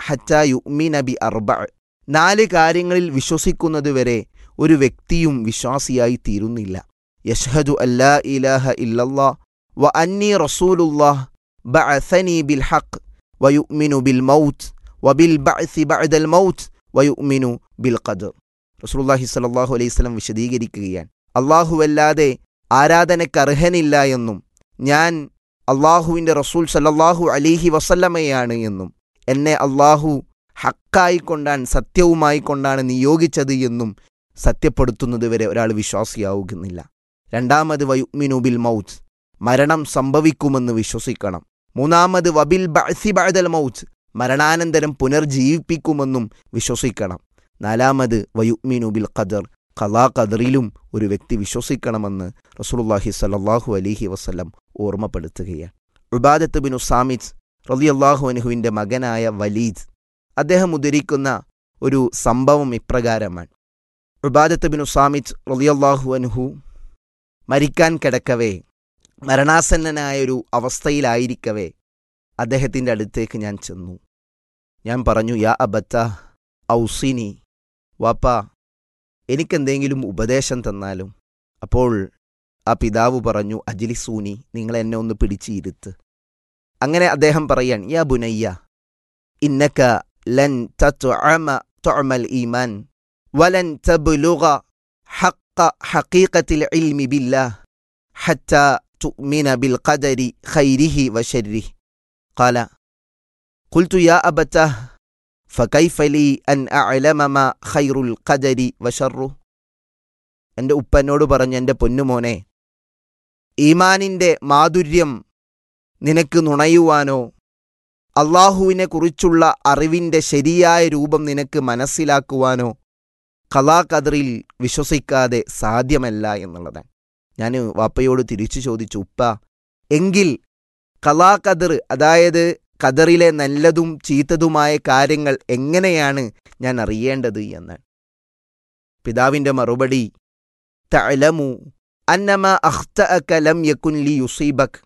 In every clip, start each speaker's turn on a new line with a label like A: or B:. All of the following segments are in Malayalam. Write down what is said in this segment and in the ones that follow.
A: ഹച്ച യുമിന ബി അർബ നാല് കാര്യങ്ങളിൽ വിശ്വസിക്കുന്നതുവരെ ഒരു വ്യക്തിയും വിശ്വാസിയായി തീരുന്നില്ല യഷ്ഹദു അല്ലാ ഇലാഹ ഇല്ലല്ലാ വ അന്നി റസൂലുല്ലാഹ് ബഅസനി ബിൽ ഹഖ് വയുമിനു ബിൽ മൗത്ത് വബിൽ ബഅസി ബഅദൽ മൗത്ത് വയുമിനു ബിൽ ഖദർ റസൂലുള്ളാഹി സ്വല്ലല്ലാഹു അലൈഹി വസല്ലം വിശദീകരിക്കുകയാണ് അല്ലാഹുവല്ലാതെ ആരാധനക്കർഹനില്ല എന്നും ഞാൻ അള്ളാഹുവിൻ്റെ റസൂൽ സല്ലല്ലാഹു അലിഹി വസല്ലമയാണ് എന്നും എന്നെ അള്ളാഹു ഹക്കായിക്കൊണ്ടാണ് സത്യവുമായി കൊണ്ടാണ് നിയോഗിച്ചത് എന്നും സത്യപ്പെടുത്തുന്നതുവരെ ഒരാൾ വിശ്വാസിയാവുന്നില്ല രണ്ടാമത് വയുമിനു ബിൽ മൗത്ത് മരണം സംഭവിക്കുമെന്ന് വിശ്വസിക്കണം മൂന്നാമത് വബിൽ ബഅസി ബഅദൽ മൗത്ത് മരണാനന്തരം പുനർജീവിപ്പിക്കുമെന്നും വിശ്വസിക്കണം നാലാമത് വയുമിനു ബിൽ ഖദർ ഖലാ ഖദറിലും ഒരു വ്യക്തി വിശ്വസിക്കണമെന്ന് റസൂലുള്ളാഹി സ്വല്ലല്ലാഹു അലൈഹി വസല്ലം ഓർമ്മപ്പെടുത്തുകയാണ് ഉബാദത്ത് ബിനു സാമിദ് റളിയല്ലാഹു അൻഹുവിൻ്റെ മകനായ വലീദ് അദ്ദേഹം ഉദ്ധരിക്കുന്ന ഒരു സംഭവം ഇപ്രകാരമാണ് ഉബാദത്ത് ബിനു സാമിദ് റളിയല്ലാഹു അൻഹു മരിക്കാൻ കിടക്കവേ മരണാസന്നനായ ഒരു അവസ്ഥയിലായിരിക്കവേ അദ്ദേഹത്തിൻ്റെ അടുത്തേക്ക് ഞാൻ ചെന്നു ഞാൻ പറഞ്ഞു യാ അബത്ത ഔസിനി വാപ്പ എനിക്കെന്തെങ്കിലും ഉപദേശം തന്നാലും അപ്പോൾ ആ പിതാവ് പറഞ്ഞു അജിലിസൂനി നിങ്ങൾ എന്നെ ഒന്ന് പിടിച്ചിരുത്ത് അങ്ങനെ അദ്ദേഹം പറയാൻ യാ ബുനയ്യ ഇന്നക ലൻ തത്അമ തുഅമൽ ഈമാൻ വലൻ തബ്ലുഗ ഹഖ ഹഖീഖത്തിൽ ഇൽമി ബില്ലാഹ് ഹത്ത തുഅ്മിന ബിൽ ഖദരി ഖൈരിഹി വശരിഹി ഖാല قلت يا أبتاه فكيف لي أن أعلم ما خير القدر وشره എൻ്റെ ഉപ്പനോട് പറഞ്ഞു എൻ്റെ പൊന്നുമോനെ ഈമാനിൻ്റെ മാധുര്യം നിനക്ക് നുണയുവാനോ അള്ളാഹുവിനെ കുറിച്ചുള്ള അറിവിൻ്റെ ശരിയായ രൂപം നിനക്ക് മനസ്സിലാക്കുവാനോ കലാ കദറിൽ വിശ്വസിക്കാതെ സാധ്യമല്ല എന്നുള്ളതാണ് ഞാൻ വാപ്പയോട് തിരിച്ചു ചോദിച്ചു ഉപ്പ എങ്കിൽ കലാ കദർ അതായത് കദറിലെ നല്ലതും ചീത്തതുമായ കാര്യങ്ങൾ എങ്ങനെയാണ് ഞാൻ അറിയേണ്ടത് എന്നാണ് പിതാവിൻ്റെ മറുപടി തഅലമു അന്നമ അഖ്തഅക ലം യകുൻ ലി യുസീബക്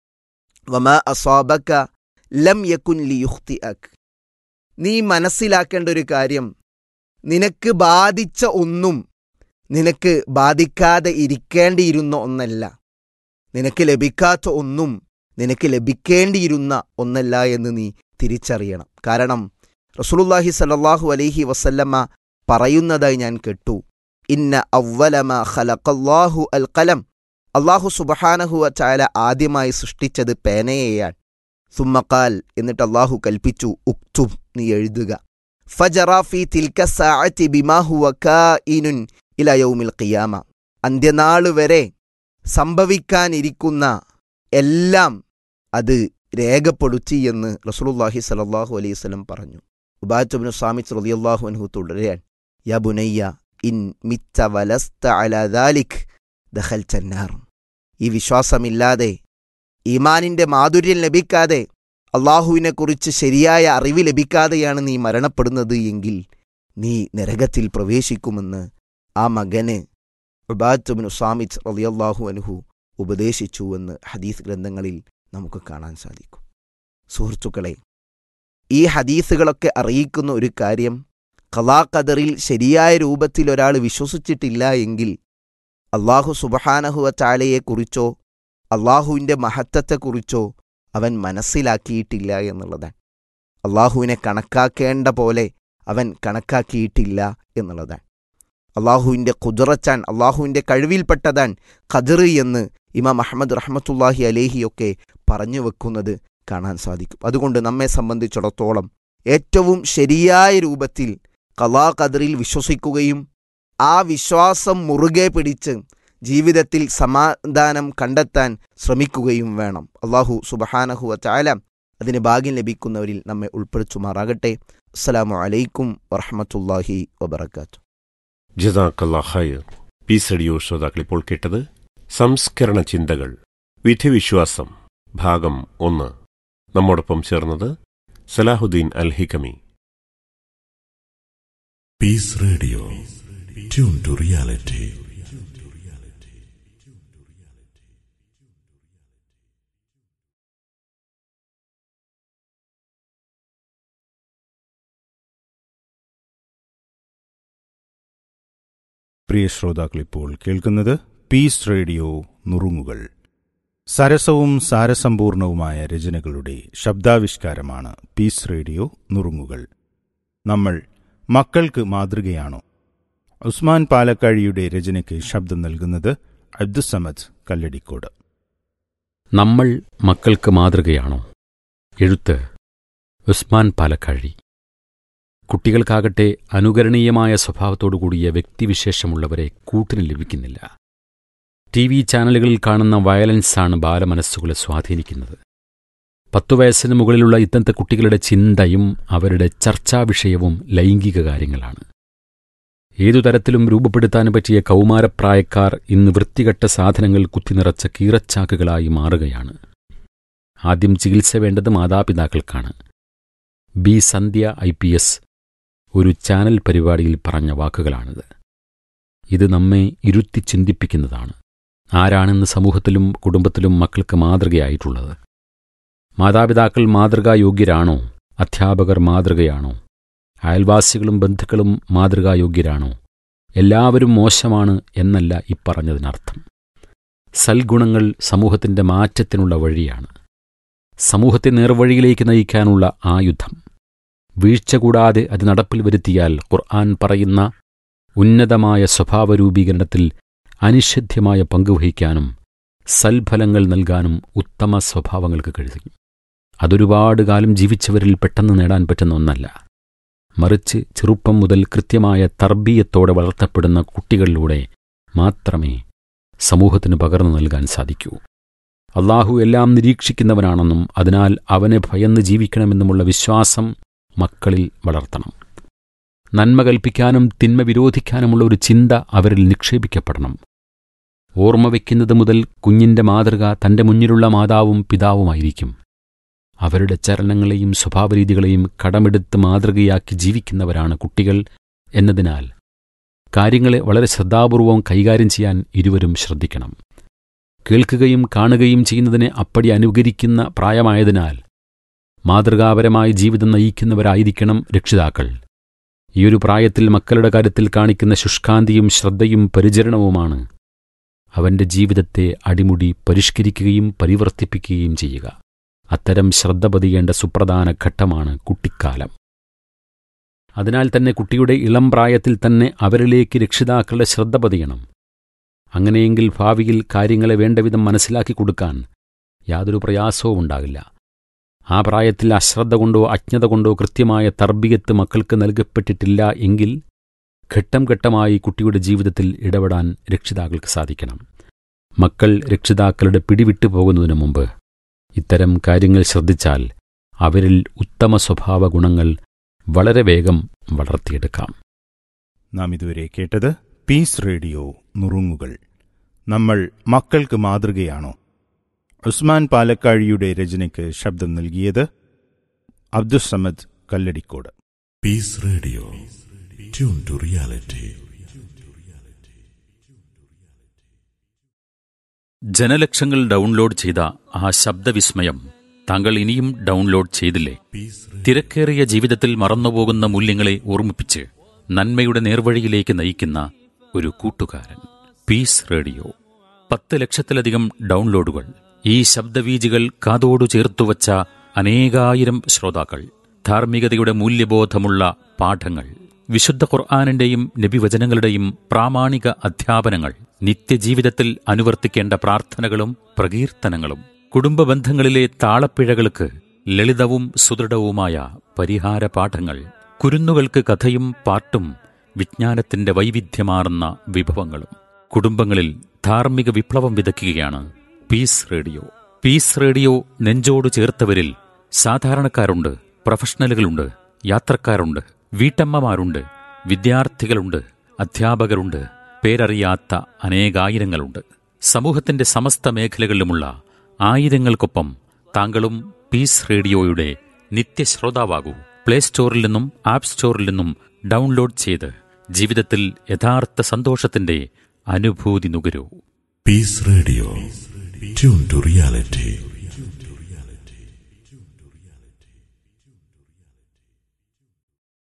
A: വമാ അസാബക ലം യകുൻ ലി യുഖ്തിഅക് നീ മനസ്സിലാക്കേണ്ട ഒരു കാര്യം നിനക്ക് ബാധിച്ച ഒന്നും നിനക്ക് ബാധിക്കാതെ ഇരിക്കേണ്ടിയിരുന്ന ഒന്നല്ല നിനക്ക് ലഭിക്കാത്ത ഒന്നും നിനക്ക് ലഭിക്കേണ്ടിയിരുന്ന ഒന്നല്ല എന്ന് നീ തിരിച്ചറിയണം കാരണം റസൂലുള്ളാഹി സല്ലല്ലാഹു അലൈഹി വസല്ലമ്മ പറയുന്നതായി ഞാൻ കേട്ടു ഇന്ന അവലമ ഖലഖല്ലാഹു അൽ കലം അള്ളാഹു സുബഹാനഹു ചായ ആദ്യമായി സൃഷ്ടിച്ചത് പേനയെയാണ് സുമ്മക്കാൽ എന്നിട്ട് അള്ളാഹു കൽപ്പിച്ചു ഉക്തുബ് നീ എഴുതുക ഫജറാഫി തിൽക്ക സാഅത്തി ബിമാഹുവ കാഇനുൻ ഇല യൗമിൽ ഖിയാമ അന്ത്യനാള് വരെ സംഭവിക്കാനിരിക്കുന്ന എല്ലാം അത് രേഖപ്പെടുത്തി എന്ന് റസൂലുള്ളാഹി സ്വല്ലല്ലാഹു അലൈഹി വസല്ലം പറഞ്ഞു ഉബാത്തുബ്നു സാമിത്ത് റളിയല്ലാഹു അൻഹു തുടരാൻ യാ ബുനയ്യ ഇൻ മിത്ത വലസ്ത അലാ ദാലിക് ദഖൽ ചന്നാർ ഈ വിശ്വാസമില്ലാതെ ഈമാനിന്റെ മാധുര്യം ലഭിക്കാതെ അള്ളാഹുവിനെക്കുറിച്ച് ശരിയായ അറിവ് ലഭിക്കാതെയാണ് നീ മരണപ്പെടുന്നത് എങ്കിൽ നീ നരകത്തിൽ പ്രവേശിക്കുമെന്ന് ആ മകന് ഉബാത്തുബിനു സാമിത് റളിയല്ലാഹു അൻഹു ഉപദേശിച്ചുവെന്ന് ഹദീസ് ഗ്രന്ഥങ്ങളിൽ നമുക്ക് കാണാൻ സാധിക്കും സുഹൃത്തുക്കളെ ഈ ഹദീസുകളൊക്കെ അറിയിക്കുന്ന ഒരു കാര്യം ഖലാ ഖദറിൽ ശരിയായ രൂപത്തിൽ ഒരാൾ വിശ്വസിച്ചിട്ടില്ല എങ്കിൽ അള്ളാഹു സുബഹാനഹുവ ചാലയെക്കുറിച്ചോ അള്ളാഹുവിൻ്റെ മഹത്വത്തെക്കുറിച്ചോ അവൻ മനസ്സിലാക്കിയിട്ടില്ല എന്നുള്ളതാണ് അള്ളാഹുവിനെ കണക്കാക്കേണ്ട പോലെ അവൻ കണക്കാക്കിയിട്ടില്ല എന്നുള്ളതാണ് അള്ളാഹുവിൻ്റെ കുതിറച്ചാൻ അള്ളാഹുവിൻ്റെ കഴിവിൽപ്പെട്ടതാൻ ഖദർ എന്ന് ഇമാം അഹമ്മദ് റഹ്മത്തുല്ലാഹി അലേഹിയൊക്കെ പറഞ്ഞു വെക്കുന്നത് കാണാൻ സാധിക്കും അതുകൊണ്ട് നമ്മെ സംബന്ധിച്ചിടത്തോളം ഏറ്റവും ശരിയായ രൂപത്തിൽ കലാ ഖദറിൽ വിശ്വസിക്കുകയും ആ വിശ്വാസം മുറുകെ പിടിച്ച് ജീവിതത്തിൽ സമാധാനം കണ്ടെത്താൻ ശ്രമിക്കുകയും വേണം അള്ളാഹു സുബഹാനഹുവ ചാല അതിന് ഭാഗ്യം ലഭിക്കുന്നവരിൽ നമ്മെ ഉൾപ്പെടുത്തുമാറാകട്ടെ അസ്സലാമു അലൈക്കും വറഹമത്തല്ലാഹി വബർക്കാത്തു
B: ജസാക്കല്ലാ ഖൈർ പീസ് റേഡിയോ ശ്രോതാക്കൾ ഇപ്പോൾ കേട്ടത് സംസ്കരണ ചിന്തകൾ വിധിവിശ്വാസം ഭാഗം ഒന്ന് നമ്മോടൊപ്പം ചേർന്നത് സലാഹുദ്ദീൻ അൽ Hikami
C: Peace Radio. Tune to reality.
D: പ്രിയ ശ്രോതാക്കളിപ്പോൾ കേൾക്കുന്നത് പീസ് റേഡിയോ നുറുങ്ങുകൾ സരസവും സാരസമ്പൂർണവുമായ രചനകളുടെ ശബ്ദാവിഷ്കാരമാണ് പീസ് റേഡിയോ നുറുങ്ങുകൾ നമ്മൾ മക്കൾക്ക് മാതൃകയാണോ ഉസ്മാൻ പാലക്കാഴിയുടെ രചനയ്ക്ക് ശബ്ദം നൽകുന്നത് അബ്ദുസമദ് കല്ലടിക്കോട്
E: നമ്മൾ മക്കൾക്ക് മാതൃകയാണോ എഴുത്ത് ഉസ്മാൻ പാലക്കാഴി കുട്ടികൾക്കാകട്ടെ അനുകരണീയമായ സ്വഭാവത്തോടു കൂടിയ വ്യക്തിവിശേഷമുള്ളവരെ കൂട്ടിന് ലഭിക്കുന്നില്ല ടി വി ചാനലുകളിൽ കാണുന്ന വയലൻസാണ് ബാലമനസ്സുകളെ സ്വാധീനിക്കുന്നത് പത്തു വയസ്സിന് മുകളിലുള്ള ഇന്നത്തെ കുട്ടികളുടെ ചിന്തയും അവരുടെ ചർച്ചാ വിഷയവും ലൈംഗിക കാര്യങ്ങളാണ് ഏതു തരത്തിലും രൂപപ്പെടുത്താൻ പറ്റിയ കൗമാരപ്രായക്കാർ ഇന്ന് വൃത്തികെട്ട സാധനങ്ങൾ കുത്തിനിറച്ച കീറച്ചാക്കുകളായി മാറുകയാണ് ആദ്യം ചികിത്സ വേണ്ടത് മാതാപിതാക്കൾക്കാണ് B Sandhya I P S ഒരു ചാനൽ പരിപാടിയിൽ പറഞ്ഞ വാക്കുകളാണിത് ഇത് നമ്മെ ഇരുത്തി ചിന്തിപ്പിക്കുന്നതാണ് ആരാണെന്ന് സമൂഹത്തിലും കുടുംബത്തിലും മക്കൾക്ക് മാതൃകയായിട്ടുള്ളത് മാതാപിതാക്കൾ മാതൃകായോഗ്യരാണോ അധ്യാപകർ മാതൃകയാണോ അയൽവാസികളും ബന്ധുക്കളും മാതൃകായോഗ്യരാണോ എല്ലാവരും മോശമാണ് എന്നല്ല ഇപ്പറഞ്ഞതിനർത്ഥം സൽഗുണങ്ങൾ സമൂഹത്തിന്റെ മാറ്റത്തിനുള്ള വഴിയാണ് സമൂഹത്തെ നേർവഴിയിലേക്ക് നയിക്കാനുള്ള ആയുധം വീഴ്ച കൂടാതെ അത് നടപ്പിൽ വരുത്തിയാൽ ഖുർആൻ പറയുന്ന ഉന്നതമായ സ്വഭാവരൂപീകരണത്തിൽ അനിഷേധ്യമായ പങ്കുവഹിക്കാനും സൽഫലങ്ങൾ നൽകാനും ഉത്തമ സ്വഭാവങ്ങൾക്ക് കഴിയും അതൊരുപാട് കാലം ജീവിച്ചവരിൽ പെട്ടെന്ന് നേടാൻ പറ്റുന്ന ഒന്നല്ല മറിച്ച് ചെറുപ്പം മുതൽ കൃത്യമായ തർബീയത്തോടെ വളർത്തപ്പെടുന്ന കുട്ടികളിലൂടെ മാത്രമേ സമൂഹത്തിന് പകർന്നു നൽകാൻ സാധിക്കൂ അള്ളാഹു എല്ലാം നിരീക്ഷിക്കുന്നവനാണെന്നും അതിനാൽ അവനെ ഭയന്ന് ജീവിക്കണമെന്നുമുള്ള വിശ്വാസം മക്കളിൽ വളർത്തണം നന്മ കൽപ്പിക്കാനും തിന്മ വിരോധിക്കാനുമുള്ള ഒരു ചിന്ത അവരിൽ നിക്ഷേപിക്കപ്പെടണം ഓർമ്മ വയ്ക്കുന്നത് മുതൽ കുഞ്ഞിന്റെ മാതൃക തന്റെ മുന്നിലുള്ള മാതാവും പിതാവുമായിരിക്കും അവരുടെ ചലനങ്ങളെയും സ്വഭാവരീതികളെയും കടമെടുത്ത് മാതൃകയാക്കി ജീവിക്കുന്നവരാണ് കുട്ടികൾ എന്നതിനാൽ കാര്യങ്ങളെ വളരെ ശ്രദ്ധാപൂർവം കൈകാര്യം ചെയ്യാൻ ഇരുവരും ശ്രദ്ധിക്കണം കേൾക്കുകയും കാണുകയും ചെയ്യുന്നതിനെ അപ്പടി അനുകരിക്കുന്ന പ്രായമായതിനാൽ മാതൃകാപരമായ ജീവിതം നയിക്കുന്നവരായിരിക്കണം രക്ഷിതാക്കൾ ഈയൊരു പ്രായത്തിൽ മക്കളുടെ കാര്യത്തിൽ കാണിക്കുന്ന ശുഷ്കാന്തിയും ശ്രദ്ധയും പരിചരണവുമാണ് അവന്റെ ജീവിതത്തെ അടിമുടി പരിഷ്കരിക്കുകയും പരിവർത്തിപ്പിക്കുകയും ചെയ്യുക അത്തരം ശ്രദ്ധ പതിയേണ്ട സുപ്രധാന ഘട്ടമാണ് കുട്ടിക്കാലം അതിനാൽ തന്നെ കുട്ടിയുടെ ഇളം പ്രായത്തിൽ തന്നെ അവരിലേക്ക് രക്ഷിതാക്കളുടെ ശ്രദ്ധ പതിയണം അങ്ങനെയെങ്കിൽ ഭാവിയിൽ കാര്യങ്ങളെ വേണ്ടവിധം മനസ്സിലാക്കി കൊടുക്കാൻ യാതൊരു പ്രയാസവും ഉണ്ടാകില്ല ആ പ്രായത്തിൽ അശ്രദ്ധ കൊണ്ടോ അജ്ഞത കൊണ്ടോ കൃത്യമായ തർബീയത്ത് മക്കൾക്ക് നൽകപ്പെട്ടിട്ടില്ല എങ്കിൽ ഘട്ടം ഘട്ടമായി കുട്ടിയുടെ ജീവിതത്തിൽ ഇടപെടാൻ രക്ഷിതാക്കൾക്ക് സാധിക്കണം മക്കൾ രക്ഷിതാക്കളുടെ പിടിവിട്ടു പോകുന്നതിനു മുമ്പ് ഇത്തരം കാര്യങ്ങൾ ശ്രദ്ധിച്ചാൽ അവരിൽ ഉത്തമ സ്വഭാവ ഗുണങ്ങൾ വളരെ വേഗം വളർത്തിയെടുക്കാം
D: നാം ഇതുവരെ കേട്ടത് പീസ് റേഡിയോ നുറുങ്ങുകൾ നമ്മൾ മക്കൾക്ക് മാതൃകയാണോ ഉസ്മാൻ പാലക്കാഴിയുടെ രചനയ്ക്ക് ശബ്ദം നൽകിയത് Abdussamad Kalladikode
C: Peace Radio. Tune to reality.
E: ജനലക്ഷങ്ങൾ ഡൗൺലോഡ് ചെയ്ത ആ ശബ്ദവിസ്മയം താങ്കൾ ഇനിയും ഡൗൺലോഡ് ചെയ്തില്ലേ തിരക്കേറിയ ജീവിതത്തിൽ മറന്നുപോകുന്ന മൂല്യങ്ങളെ ഓർമ്മിപ്പിച്ച് നന്മയുടെ നേർവഴിയിലേക്ക് നയിക്കുന്ന ഒരു കൂട്ടുകാരൻ പീസ് റേഡിയോ പത്ത് ലക്ഷത്തിലധികം ഡൗൺലോഡുകൾ ഈ ശബ്ദവീജികൾ കാതോടു ചേർത്തുവച്ച അനേകായിരം ശ്രോതാക്കൾ ധാർമ്മികതയുടെ മൂല്യബോധമുള്ള പാഠങ്ങൾ വിശുദ്ധ ഖുർആാനിന്റെയും നബിവചനങ്ങളുടെയും പ്രാമാണിക അധ്യാപനങ്ങൾ നിത്യജീവിതത്തിൽ അനുവർത്തിക്കേണ്ട പ്രാർത്ഥനകളും പ്രകീർത്തനങ്ങളും കുടുംബ ബന്ധങ്ങളിലെ താളപ്പിഴകൾക്ക് ലളിതവും സുദൃഢവുമായ പരിഹാര പാഠങ്ങൾ കുരുന്നുകൾക്ക് കഥയും പാട്ടും വിജ്ഞാനത്തിന്റെ വൈവിധ്യമാർന്ന വിഭവങ്ങളും കുടുംബങ്ങളിൽ ധാർമ്മിക വിപ്ലവം വിതയ്ക്കുകയാണ് പീസ് റേഡിയോ പീസ് റേഡിയോ നെഞ്ചോട് ചേർത്തവരിൽ സാധാരണക്കാരുണ്ട് പ്രൊഫഷണലുകളുണ്ട് യാത്രക്കാരുണ്ട് വീട്ടമ്മമാരുണ്ട് വിദ്യാർത്ഥികളുണ്ട് അധ്യാപകരുണ്ട് പേരറിയാത്ത അനേകായിരങ്ങളുണ്ട് സമൂഹത്തിന്റെ സമസ്ത മേഖലകളിലുമുള്ള ആയിരങ്ങൾക്കൊപ്പം താങ്കളും പീസ് റേഡിയോയുടെ നിത്യശ്രോതാവാകൂ പ്ലേ സ്റ്റോറിൽ നിന്നും ആപ്പ് സ്റ്റോറിൽ നിന്നും ഡൗൺലോഡ് ചെയ്ത് ജീവിതത്തിൽ യഥാർത്ഥ സന്തോഷത്തിന്റെ അനുഭൂതി നുകരൂ
C: Peace Radio. Tune to reality.